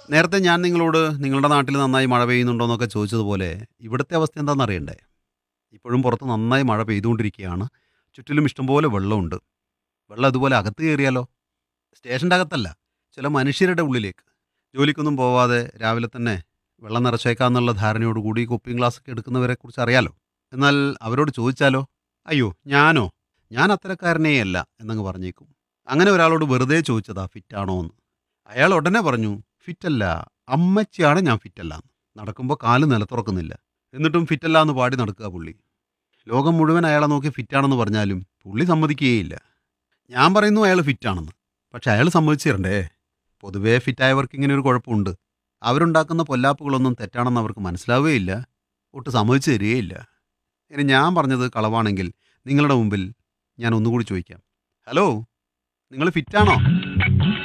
നേരത്തെ ഞാൻ നിങ്ങളോട് നിങ്ങളുടെ നാട്ടിൽ നന്നായി മഴ പെയ്യുന്നുണ്ടോ എന്നൊക്കെ ചോദിച്ചതുപോലെ ഇവിടുത്തെ അവസ്ഥ എന്താണെന്ന് അറിയണ്ടേ ഇപ്പോഴും പുറത്ത് നന്നായി മഴ പെയ്തുകൊണ്ടിരിക്കുകയാണ് ചുറ്റിലും ഇഷ്ടംപോലെ വെള്ളമുണ്ട് വെള്ളം ഇതുപോലെ അകത്ത് കയറിയാലോ സ്റ്റേഷൻ്റെ അകത്തല്ല ചില മനുഷ്യരുടെ ഉള്ളിലേക്ക് ജോലിക്കൊന്നും പോവാതെ രാവിലെ തന്നെ വെള്ളം നിറച്ചേക്കാന്നുള്ള ധാരണയോടുകൂടി കുപ്പിയും ഗ്ലാസ്സൊക്കെ എടുക്കുന്നവരെ കുറിച്ച് അറിയാലോ എന്നാൽ അവരോട് ചോദിച്ചാലോ അയ്യോ ഞാനോ ഞാൻ അത്തരക്കാരനേ അല്ല എന്നങ്ങ് പറഞ്ഞേക്കും അങ്ങനെ ഒരാളോട് വെറുതെ ചോദിച്ചതാ ഫിറ്റാണോ എന്ന് അയാൾ ഉടനെ പറഞ്ഞു ഫിറ്റല്ല അമ്മച്ചിയാണ് ഞാൻ ഫിറ്റല്ല എന്ന് നടക്കുമ്പോൾ കാല് നിലത്തുറക്കുന്നില്ല എന്നിട്ടും ഫിറ്റല്ല എന്ന് പാടി നടക്കുക പുള്ളി ലോകം മുഴുവൻ അയാളെ നോക്കി ഫിറ്റാണെന്ന് പറഞ്ഞാലും പുള്ളി സമ്മതിക്കുകയില്ല ഞാൻ പറയുന്നു അയാൾ ഫിറ്റാണെന്ന് പക്ഷെ അയാൾ സമ്മതിച്ചു തരണ്ടേ പൊതുവേ ഫിറ്റായവർക്ക് ഇങ്ങനെ ഒരു കുഴപ്പമുണ്ട് അവരുണ്ടാക്കുന്ന പൊല്ലാപ്പുകളൊന്നും തെറ്റാണെന്ന് അവർക്ക് മനസ്സിലാവുകയില്ല ഒട്ട് സമ്മതിച്ചു തരികയില്ല ഇനി ഞാൻ പറഞ്ഞത് കളവാണെങ്കിൽ നിങ്ങളുടെ മുമ്പിൽ ഞാൻ ഒന്നുകൂടി ചോദിക്കാം ഹലോ നിങ്ങൾ ഫിറ്റാണോ